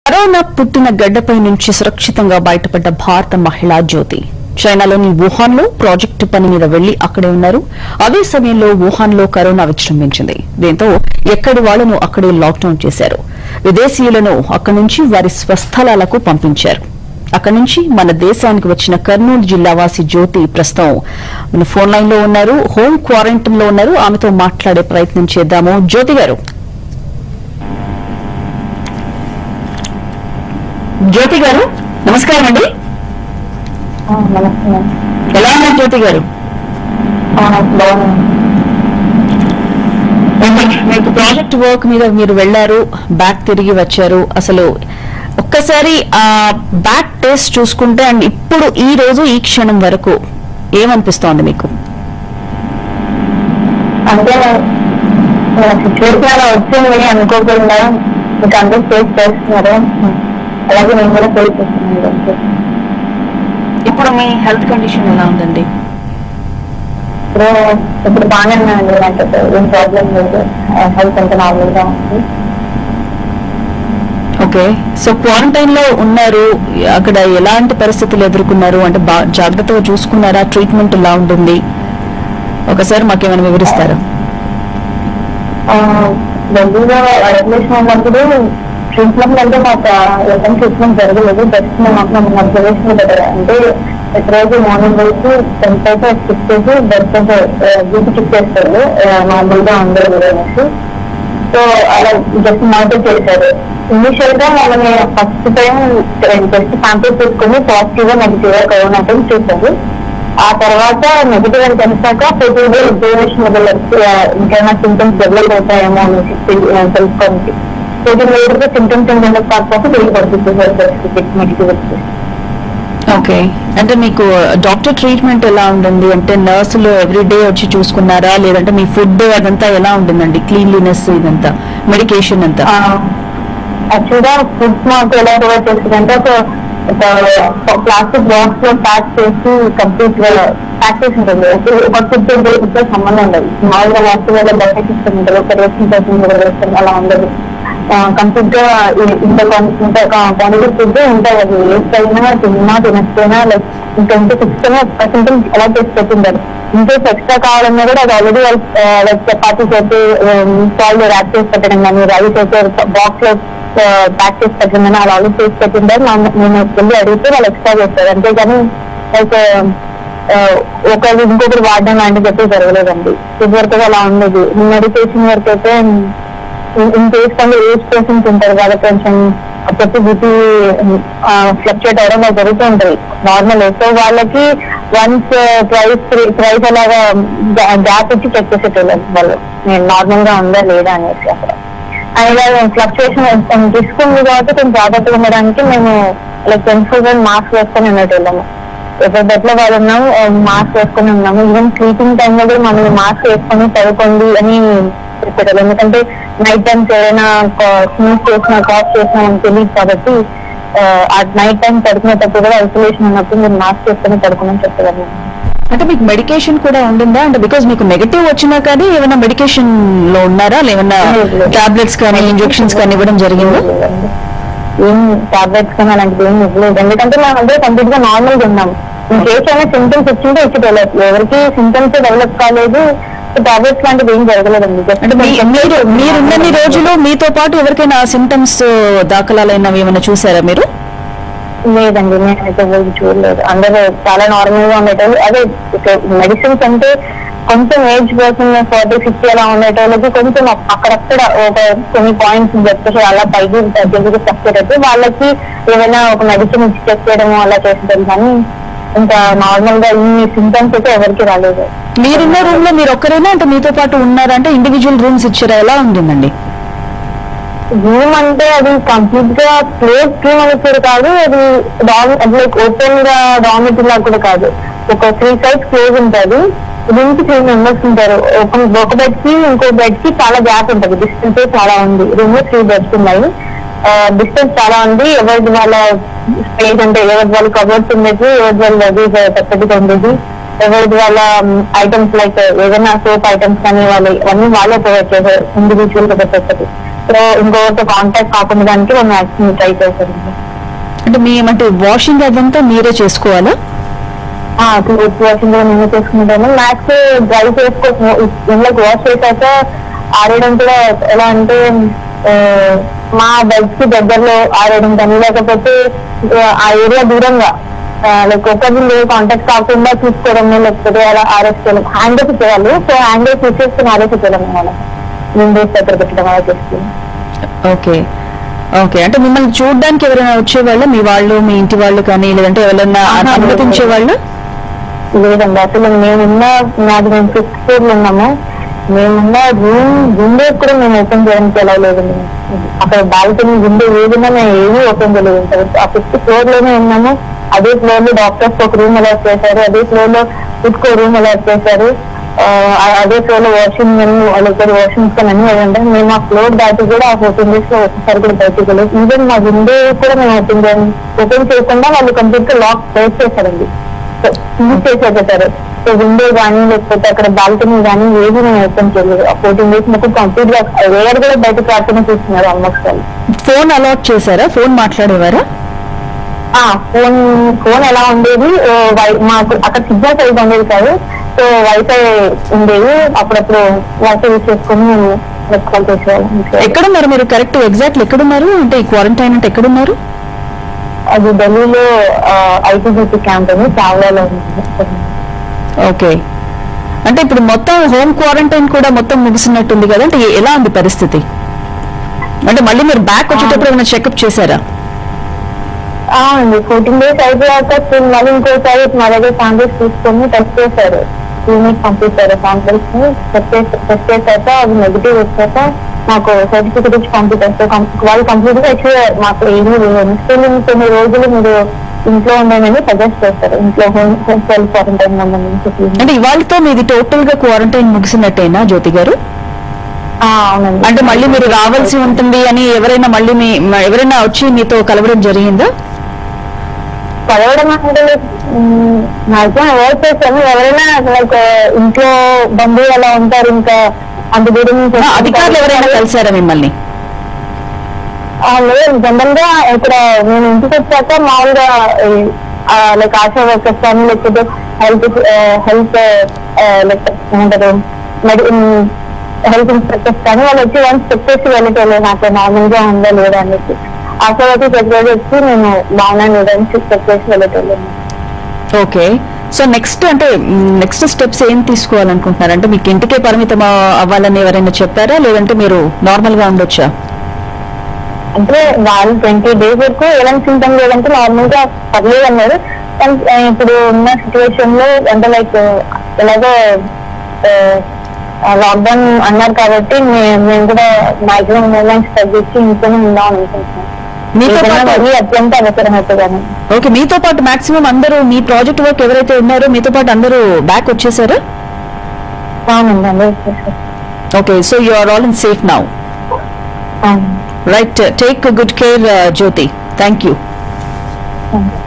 Corona పుట్టిన గడ్డపై నుంచి సురక్షితంగా బయటపడ్డ భారత మహిళా జ్యోతి చైనాలోని వుహాన్ లో ప్రాజెక్టు పని మీద వెళ్లి అక్కడే ఉన్నారు అదే సమయంలో వుహాన్ లో కరోనా విజృంభించింది దీంతో ఎక్కడి వాళ్లను అక్కడే లాక్డౌన్ చేశారు విదేశీయులను అక్కడి నుంచి వారి స్వస్థలాలకు పంపించారు అక్కడి నుంచి మన దేశానికి వచ్చిన కర్నూలు జిల్లా వాసి జ్యోతి ప్రస్తుతం మన ఫోన్ లైన్ లో ఉన్నారు హోం క్వారంటైన్ లో ఉన్నారు ఆమెతో మాట్లాడే ప్రయత్నం చేద్దాము జ్యోతి గారు జ్యోతి గారు నమస్కారం అండి నమస్తే ఎలా ఉన్నారు జ్యోతి గారు బాగున్నాను మీకు ప్రాజెక్ట్ వర్క్ మీద మీరు వెళ్లారు బ్యాక్ తిరిగి వచ్చారు అసలు ఒక్కసారి ఆ బ్యాక్ టేస్ట్ చూసుకుంటే అండ్ ఇప్పుడు ఈ రోజు ఈ క్షణం వరకు ఏమనిపిస్తోంది మీకు అంటే సిచ్యువేషన్ అలా వచ్చింది అనుకోకుండా మీకు అందరూ ఫేస్ చేస్తున్నారు అలాగే నేను కూడా ఫేస్ చేస్తున్నాను అంతే. ఇప్పుడు మీ హెల్త్ కండిషన్ ఎలా ఉందండి ఇప్పుడు ఇప్పుడు బాగానే ఉన్నానండి నాకు ఏం ప్రాబ్లం లేదు హెల్త్ అంతా నార్మల్ గా ఉంది ఓకే సో క్వారంటైన్ లో ఉన్నారు అక్కడ ఎలాంటి పరిస్థితులు ఎదుర్కొన్నారు అంటే బా- జాగ్రత్తగా చూసుకున్నారా ట్రీట్మెంట్ ఎలా ఉంటుంది ఒకసారి మాకేమైనా వివరిస్తారా రెగ్యులర్ గా రెగ్యులేషన్ ఉన్నప్పుడు ట్రీట్మెంట్ అంటే మాకు ఎలాంటి ట్రీట్మెంట్ జరగలేదు జస్ట్ మేము అబ్జర్వేషన్ పెట్టారు అంటే ప్రతిరోజు మార్నింగ్ వేసి టెంపరేచర్ చెక్ చేసి బ్లడ్ ప్రెషర్ బీపీ చెక్ చేస్తారు నార్మల్ గా ఉండదు అనేసి సో అలా జస్ట్ మానిటర్ చేశారు ఇనిషియల్ గా మనల్ని ఫస్ట్ టైం జస్ట్ శాంపిల్ తీసుకుని పాజిటివ్ గా నెగిటివ్ గా కరోనా టైం చూసారు ఆ తర్వాత నెగిటివ్ అని తెలిసాక ప్రతి ఎగ్జామినేషన్ ఇంకేమైనా సింటమ్స్ డెవలప్ అవుతాయేమో అనేసి తెలి- ఆ, తెలుసుకోనికి ప్రతి లేటర్ సింటమ్స్ ఏమైనా కాకపోతే తిరిగి పడుతుంది నెగిటివ్ వచ్చి ఓకే అంటే మీకు డాక్టర్ ట్రీట్మెంట్ ఎలా ఉంటుంది అంటే నర్సులు ఎవ్రీ డే వచ్చి చూసుకున్నారా లేదంటే మీ ఫుడ్ అదంతా ఎలా ఉంటుందండి క్లీన్లీనెస్ ఇదంతా మెడికేషన్ అంతా యాక్చువల్గా ఫుడ్ మాకు ఎలా ప్రొవైడ్ చేస్తుందంటే ఒక ఒక ప్లాస్టిక్ బాక్స్ లో ప్యాక్ చేసి కంప్లీట్ గా ప్యాక్ చేసి ఉంటుంది ఒక- ఒక ఫుడ్ తో సంబంధం ఉండదు మామూలుగా యాక్చువల్గా బయట సిస్టమ్ ఉంటుంది ఒక రేషన్ పర్సన్ వేస్తాం అలా ఉండదు కంప్లీట్ గా ఇ- ఇంత క్వాన్- ఇంత క్వాంటిటీ ఫుడ్ ఉంటాయి అది వేస్ట్ అయినా తిన్నా తినకపోయినా లైక్ ఇంకా ఇంత సిస్టమ్ సింటమ్స్ ఎలా చేసి పెట్టింటారు ఇంకేస్ ఎక్స్ట్రా కావాలన్నా కూడా అది ఆల్రెడీ లైక్ చపాతీ చేసి సాల్ట్ ర్యాప్ చేసి పెట్టడం కానీ రైస్ అయితే బాక్స్ లో ప్యాక్ చేసి పెట్టడం కానీ అలా ఆల్రెడీ చేసి పెట్టింటారు మా- నేను వెళ్ళి అడిగితే వాళ్ళు ఎక్స్ట్రా చేస్తారు అంతేగాని లైక్ ఒకరు ఇంకొకరు వాడడం లాంటిది అయితే జరగలేదండి ఇది వరకు అలా ఉండదు మెడిటేషన్ వరకు అయితే ఇన్ కేస్ కానీ ఏజ్ పర్సన్స్ ఉంటారు వాళ్ళకి కొంచెం ప్రతి బీపీ ఫ్లక్చుయేట్ అవడం అలా జరుగుతూ ఉంటుంది నార్మల్ సో వాళ్ళకి వన్స్ ప్రైస్ ప్రైస్ అలాగా గ్యాప్ ఇచ్చి చెక్ చేసేటోళ్ళు వాళ్ళు నేను నార్మల్ గా ఉందా లేదా అనేసి అక్కడ అండ్ ఇలా ఫ్లక్చుయేషన్ తీసుకుంది కాబట్టి కొంచెం జాగ్రత్తగా ఉండడానికి మేము like twenty four seven mask వేసుకొని ఉండేటోళ్ళము ఎవరి బెడ్లో వాళ్ళు ఉన్నాము మాస్క్ వేసుకొని ఉన్నాము ఈవెన్ స్లీపింగ్ టైంలో కూడా మనం మాస్క్ వేసుకొని చదువుకోండి అని చెప్పారు ఎందుకంటే నైట్ టైమ్స్ ఏదైనా స్నీజ్ చేసినా కాఫ్ చేసినా మనకు తెలియదు కాబట్టి ఆ, ఆ నైట్ టైం పడుకునేటప్పుడు కూడా ఐసోలేషన్ ఉన్నప్పుడు మీరు మాస్క్ వేసుకొని పడుకోమని చెప్పారు అంటే మీకు మెడికేషన్ కూడా ఉండిందా అంటే బికాజ్ మీకు నెగటివ్ వచ్చినా కానీ ఏమైనా మెడికేషన్ లో ఉన్నారా లేవన్నా లేదు, లేదు. టాబ్లెట్స్ కానీ ఇంజెక్షన్స్ కానీ ఇవ్వడం జరిగిందా ఏం టాబ్లెట్స్ కానీ అలాంటిది ఏం ఇవ్వలేదు ఎందుకంటే మేము అందరూ కంప్లీట్ గా నార్మల్ గా ఉన్నాం ఇన్ కేసు అయినా సింటమ్స్ వచ్చింటే ఇచ్చేటోళ్ళు ఎవరికి సింటమ్స్ డెవలప్ కాలేదు టాబ్లెట్స్ లాంటివి ఏం జరగలేదండి Just అంటే మీ- కొంచెం మీరు మీరున్నన్ని రోజులు మీతో పాటు ఎవరికైనా సిమ్టమ్స్ దాఖలాలైనవి ఏమైనా చూసారా మీరు లేదండి నేనైతే ఎవరికి చూడలేదు అందరూ చాలా నార్మల్ గా ఉండేటోళ్ళు అదే మెడిసిన్స్ అంటే కొంచెం ఏజ్ పర్సన్ ఫార్టీ ఫిఫ్టీ అలా ఉండేటోళ్ళకి కొంచెం అక్- అక్కడక్కడ ఒక కొన్ని పాయింట్స్ బ్లడ్ ప్రెషర్ అలా పైకి తగ్గి తగ్గేటట్టు వాళ్ళకి ఏమైనా ఒక మెడిసిన్ ఇచ్చి చెక్ చేయడము అలా చేస్తారు కానీ ఇంకా నార్మల్ గా ఈ సింటమ్స్ అయితే ఎవరికి రాలేదు మీరున్న రూమ్ లో మీరు ఒక్కరేనా అంటే మీతో పాటు ఉన్నారా అంటే ఇండివిజువల్ రూమ్స్ ఇచ్చారా ఎలా ఉంటుందండి రూమ్ అంటే అది కంప్లీట్ గా ప్లేస్ రూమ్ అనేసి కాదు అది డామ్ లైక్ ఓపెన్ గా డామిటరీ లాగా కూడా కాదు ఒక త్రీ సైడ్స్ క్లోజ్ ఉంటుంది రూమ్ కి త్రీ మెంబర్స్ ఉంటారు ఒక ఒక బెడ్ కి ఇంకో బెడ్ కి చాలా గ్యాప్ ఉంటుంది డిస్టెన్స్ చాలా ఉంది రూమ్ లో త్రీ బెడ్స్ ఉన్నాయి డిస్టెన్స్ చాలా ఉంది ఎవరిది వాళ్ళ స్పేస్ అంటే ఎవరిది వాళ్ళ కబర్స్ ఉండేది ఎవరిది వాళ్ళ అది సెపరేట్ ఉండేది ఎవరిది వాళ్ళ ఐటమ్స్ లైక్ ఏదైనా సోప్ ఐటమ్స్ కానీ వాళ్ళు అన్ని వాళ్ళే ప్రొవైడ్ చేశారు ఇండివిజువల్ గా పెట్టేస్తారు డాక్టర్ ఇంకొకటి కాంటాక్ట్ కాకుండా దానికి నేను వ్యాక్సిన్ ట్రై చేశాను అంటే మీ అంటే వాషింగ్ అదంతా మీరే చేసుకోవాలా క్లోత్ వాషింగ్ కూడా నేను చేసుకుంటాను మ్యాక్స్ డ్రై చేసుకో ఇంట్లోకి వాష్ చేశాక ఆరేయడం కూడా ఎలా అంటే ఆ, మా బెడ్ కి దగ్గరలో ఆరేయడం కానీ లేకపోతే ఆ, ఆ ఏరియా దూరంగా లైక్ ఒకరి కాంటాక్ట్ కాకుండా చూసుకోవడము లేకపోతే అలా ఆరేసుకోవడం హ్యాంగర్స్ చేయాలి సో హ్యాంగర్స్ తీసేసుకుని ఆరేసుకోవడం వాళ్ళ విండోస్ దగ్గర పెట్టడం అలా చేస్తుంది ఓకే ఓకే అంటే మిమ్మల్ని చూడడానికి ఎవరైనా వచ్చేవాళ్ళ మీ వాళ్ళు మీ ఇంటి వాళ్ళు కానీ లేదంటే ఎవరైనా ఆహా, అనుమతించే వాళ్ళు లేదండి అసలు మేమున్న నాది మేము ఫిఫ్త్ ఫ్లోర్ లో ఉన్నాము మేమున్న రూమ్ విండో కూడా మేము ఓపెన్ చేయడానికి ఎలా లేదండి అక్కడ బాల్కనీ విండో ఏదైనా మేము ఏమీ ఓపెన్ చేయలేదు ఇంతవరకు. ఆ ఫిఫ్త్ ఫ్లోర్ లోనే ఉన్నాము అదే ఫ్లోర్ లో డాక్టర్స్ ఒక రూమ్ అలాట్ చేశారు అదే ఫ్లోర్ లో ఇంకో రూమ్ అలాట్ చేశారు ఆ, అదే ఫ్లోర్ లో వాషింగ్ వాళ్ళిద్దరు వాషింగ్స్ కానీ అన్ని అవి ఉంటాయి మేము ఆ ఫ్లోర్ దాటి కూడా ఆ ఫోర్టీన్ డేస్ లో ఒకసారి కూడా బయటకు వెళ్ళలేదు ఈవెన్ మా విండో కూడా మేము ఓపెన్ చేయం ఓపెన్ చేయకుండా వాళ్ళు కంప్లీట్ గా లాక్ క్లోజ్ చేశారండి యూజ్ చేసేసారు సో విండో కానీ లేకపోతే అక్కడ బాల్కనీ కానీ ఏది నేను ఓపెన్ చేయలేదు ఆ ఫోర్టీన్ డేస్ మొత్తం కంప్లీట్ గా వేరే కూడా బయట ప్రార్థన చూస్తున్నారు ఆల్మోస్ట్ వాళ్ళు ఫోన్ అలాట్ చేశారా ఫోన్ మాట్లాడేవారా ఆ ఫోన్ ఫోన్ ఎలా ఉండేది ఆ, వై- మాకు అక్కడ సిగ్నల్ సరిగ్గా ఉండేది కాదు సో వైఫై ఉండేది అప్పుడప్పుడు వైఫై యూజ్ చేసుకుని మేము కాల్ చేసేవాళ్ళం ఎక్కడున్నారు మీరు కరెక్ట్ ఎగ్జాక్ట్ ఎక్కడున్నారు అంటే ఈ క్వారంటైన్ అంటే ఎక్కడున్నారు అది ఢిల్లీలో ఐటీబీసీ క్యాంప్ అని చావలాలో ఉంది ఓకే అంటే ఇప్పుడు మొత్తం హోమ్ క్వారంటైన్ కూడా మొత్తం ముగిసినట్టుంది కదా అంటే ఎ- ఎలా ఉంది పరిస్థితి అంటే మళ్ళీ మీరు బ్యాక్ వచ్చేటప్పుడు ఏమైనా చెకప్ చేశారా ఆ అండి ఫోర్టీన్ డేస్ అయిపోయాక still మళ్ళీ ఇంకోసారి మా దగ్గర శాంపిల్స్ తీసుకొని టెస్ట్ చేశారు క్లినిక్ పంపించారు శాంపిల్స్ ని టెస్ట్ టెస్ట్ చేశాక అవి నెగిటివ్ వచ్చాక మాకు సర్టిఫికేట్ ఇచ్చి పంపించారు వాళ్ళు కంప్లీట్ గా ఇచ్చి మాకు ఏమీ లేదు స్టిల్ కొన్ని రోజులు మీరు ఇంట్లో ఉండేమని సజెస్ట్ చేస్తారు ఇంట్లో హోమ్ హోమ్ సెల్ఫ్ క్వారంటైన్ సంబంధించి అంటే ఇవాళతో మీది టోటల్ గా క్వారంటైన్ ముగిసినట్టేనా జ్యోతి గారు ఆ, అవునండి అంటే మళ్ళీ మీరు రావాల్సి ఉంటుంది అని ఎవరైనా మళ్ళీ మీ మ- ఎవరైనా వచ్చి మీతో కలవడం జరిగిందా చదవడం అంటే మాక్సిమం అవాయిడ్ చేశాను ఎవరైనా లైక్ ఇంట్లో బంధువులు అలా ఉంటారు ఇంకా అంత దూరం నుంచి ఆ, అధికారులు ఎవరైనా కలిసారా మిమ్మల్ని ఆ, లేదు జనరల్ గా ఇక్కడ నేను ఇంటికి వచ్చాక మామూలుగా లైక్ ఆశా వర్కర్స్ కానీ లేకపోతే హెల్త్ హెల్త్ లైక్ ఏమంటారు మెడి హెల్త్ ఇన్స్పెక్టర్స్ కానీ వాళ్ళు వచ్చి వన్స్ చెక్ చేసి వెళ్ళటోళ్ళు నాకు నార్మల్ గా ఉందా లేదా అనేసి ఆశా వర్కర్స్ చెక్ చేసి వచ్చి నేను బాగున్నా లేదా అని చెక్ చేసి వెళ్ళటోళ్ళు ఓకే సో నెక్స్ట్ అంటే నెక్స్ట్ స్టెప్స్ ఏం తీసుకోవాలనుకుంటున్నారు అంటే మీకు ఇంటికే పరిమితం అవ- అవ్వాలని ఎవరైనా చెప్పారా లేదంటే మీరు నార్మల్ గా ఉండొచ్చా అంటే వాళ్ళు ట్వంటీ డేస్ వరకు ఎలాంటి సింటమ్ లేదంటే నార్మల్ గా పర్లేదు అన్నారు కానీ ఆ, ఇప్పుడు ఉన్న సిచ్యువేషన్ లో అంటే లైక్ ఎలాగో లాక్డౌన్ అన్నారు కాబట్టి మే- మేము కూడా మాక్సిమం మూమెంట్స్ తగ్గించి ఇంట్లోనే ఉందాం అనుకుంటున్నాం మీతో ఏదైనా పాటు మరీ అత్యంత అవసరం అవుతుందని ఓకే మీతో పాటు మాక్సిమం అందరూ మీ ప్రాజెక్ట్ వర్క్ ఎవరైతే ఉన్నారో మీతో పాటు అందరూ బ్యాక్ వచ్చేసారా అవునండి అదే okay so you are all in safe now అవును right take good care Jyothi thank you thank you